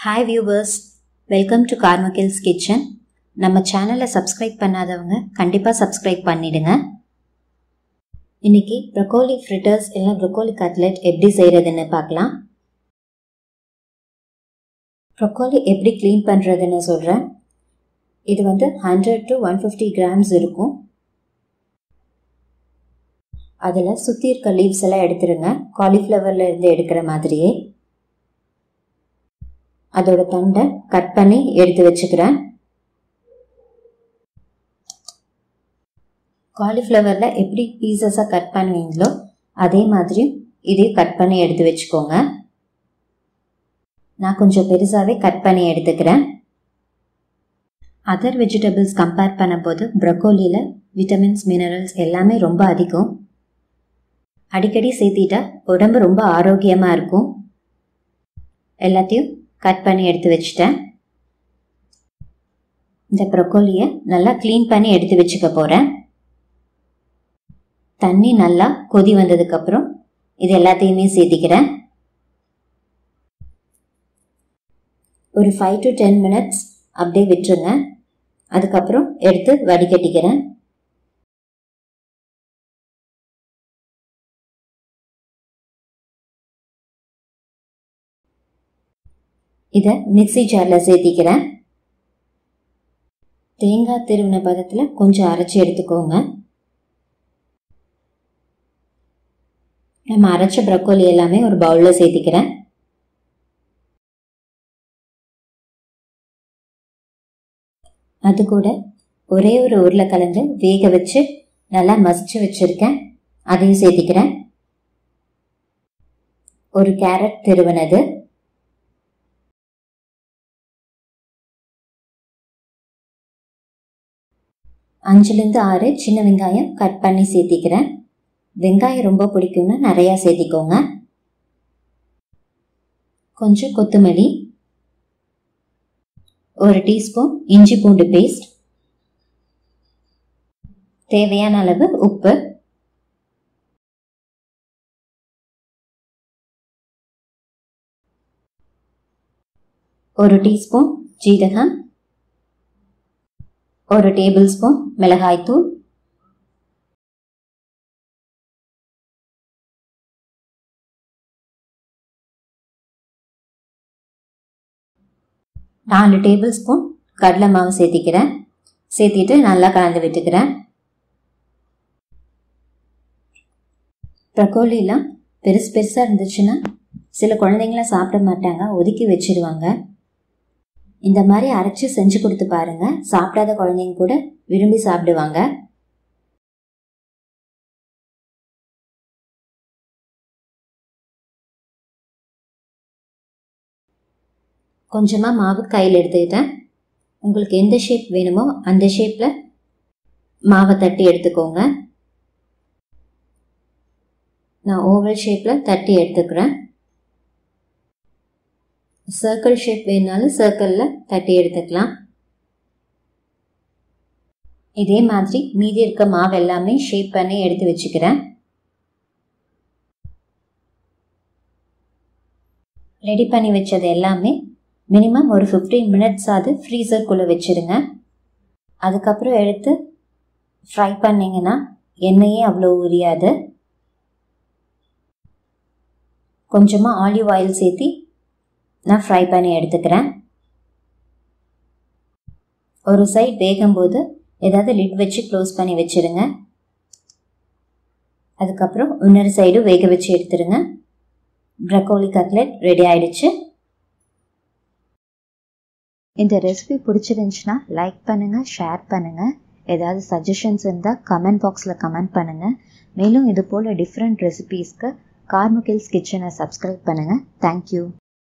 hi viewers welcome to Karmagil's kitchen நம்ம சேனலை subscribe பண்ணாதவங்க கண்டிப்பாக சப்ஸ்கிரைப் பண்ணிடுங்க இன்னைக்கு ப்ரொக்கோலி ஃப்ரிட்டர்ஸ் இல்லை ப்ரொக்கோலி கட்லெட் எப்படி செய்கிறதுன்னு பார்க்கலாம் ப்ரொக்கோலி எப்படி க்ளீன் பண்ணுறதுன்னு சொல்கிறேன் இது வந்து hundred to one fifty grams இருக்கும் அதில் சுற்றி இருக்க லீவ்ஸ் எல்லாம் எடுத்துருங்க காலிஃப்ளவரில் இருந்து எடுக்கிற மாதிரியே அதோட தண்டை கட் பண்ணி எடுத்து வச்சுக்கிறேன் காலிஃப்ளவரில் எப்படி பீசஸாக கட் பண்ணுவீங்களோ அதே மாதிரி இதையும் கட் பண்ணி எடுத்து வச்சுக்கோங்க நான் கொஞ்சம் பெருசாகவே கட் பண்ணி எடுத்துக்கிறேன் அதர் வெஜிடபிள்ஸ் கம்பேர் பண்ணும்போது ப்ரொக்கோலியில் விட்டமின்ஸ் மினரல்ஸ் எல்லாமே ரொம்ப அதிகம் அடிக்கடி சேர்த்திட்டா உடம்பு ரொம்ப ஆரோக்கியமாக இருக்கும் எல்லாத்தையும் கட் பண்ணி எடுத்து வச்சுட்டேன் இந்த ப்ரொக்கோலியை நல்லா க்ளீன் பண்ணி எடுத்து வச்சுக்க போகிறேன் தண்ணி நல்லா கொதி வந்ததுக்கப்புறம் இது எல்லாத்தையுமே சேர்த்திக்கிறேன் ஒரு ஃபைவ் டு டென் மினிட்ஸ் அப்படியே விட்டுருங்க அதுக்கப்புறம் எடுத்து வடிகட்டிக்கிறேன் இதை மிக்சி ஜாரில் சேர்த்திக்கிறேன் தேங்காய் திருவின பதத்தில் கொஞ்சம் அரைச்சி எடுத்துக்கோங்க நம்ம அரைச்ச ப்ரக்கோலி எல்லாமே ஒரு பவுலில் சேர்த்திக்கிறேன் அது கூட ஒரே ஒரு உருளைக்கிழங்கு வேக வச்சு நல்லா மசிச்சு வச்சுருக்கேன் அதையும் சேர்த்திக்கிறேன் ஒரு கேரட் திருவினது அஞ்சுலேருந்து ஆறு சின்ன வெங்காயம் கட் பண்ணி சேர்த்திக்கிறேன் வெங்காயம் ரொம்ப பிடிக்கும்னா நிறையா சேர்த்திக்கோங்க கொஞ்சம் கொத்தமல்லி ஒரு டீஸ்பூன் இஞ்சி பூண்டு பேஸ்ட் தேவையான அளவு உப்பு ஒரு டீஸ்பூன் ஜீரகம் ஒரு டேபிள் ஸ்பூன் மிளகாய்த்தூள் நாலு டேபிள் ஸ்பூன் கடலை மாவு சேர்த்திக்கிறேன் சேர்த்திட்டு நல்லா கலந்து விட்டுக்கிறேன் ப்ரக்கோலிலாம் பெருசு பெருசாக இருந்துச்சுன்னா சில குழந்தைங்களாம் சாப்பிட மாட்டாங்க ஒதுக்கி வச்சிடுவாங்க இந்த மாதிரி அரைச்சி செஞ்சு கொடுத்து பாருங்க சாப்பிடாத குழந்தைங்க கூட விரும்பி சாப்பிடுவாங்க கொஞ்சமாக மாவு கையில் எடுத்துக்கிட்டேன் உங்களுக்கு எந்த ஷேப் வேணுமோ அந்த ஷேப்பில் மாவை தட்டி எடுத்துக்கோங்க நான் ஓவல் ஷேப்பில் தட்டி எடுத்துக்கிறேன் சர்க்கிள் ஷேப் வேணாலும் சர்க்கிளில் தட்டி எடுத்துக்கலாம் இதே மாதிரி மீதி இருக்க மாவு எல்லாமே ஷேப் பண்ணி எடுத்து வச்சுக்கிறேன் ரெடி பண்ணி வச்சது எல்லாமே மினிமம் ஒரு ஃபிஃப்டீன் மினிட்ஸ் ஆகுது ஃப்ரீசர்க்குள்ளே வச்சுருங்க அதுக்கப்புறம் எடுத்து ஃப்ரை பண்ணிங்கன்னா எண்ணெயே அவ்வளோ உரியாது கொஞ்சமாக ஆலிவ் ஆயில் சேர்த்தி நான் ஃப்ரை பண்ணி எடுத்துக்கிறேன் ஒரு சைட் வேகும்போது ஏதாவது லிட் வச்சு க்ளோஸ் பண்ணி வச்சுருங்க அதுக்கப்புறம் இன்னொரு சைடு வேக வச்சு எடுத்துருங்க ப்ரக்கோலி கட்லெட் ரெடி ஆயிடுச்சு இந்த ரெசிபி பிடிச்சிருந்துச்சுன்னா லைக் பண்ணுங்கள் ஷேர் பண்ணுங்கள் ஏதாவது சஜஷன்ஸ் இருந்தால் கமெண்ட் பாக்ஸில் கமெண்ட் பண்ணுங்கள் மேலும் இது போல் டிஃப்ரெண்ட் ரெசிபீஸ்க்கு கார்முகில்ஸ் கிச்சனை சப்ஸ்கிரைப் பண்ணுங்கள் தேங்க்யூ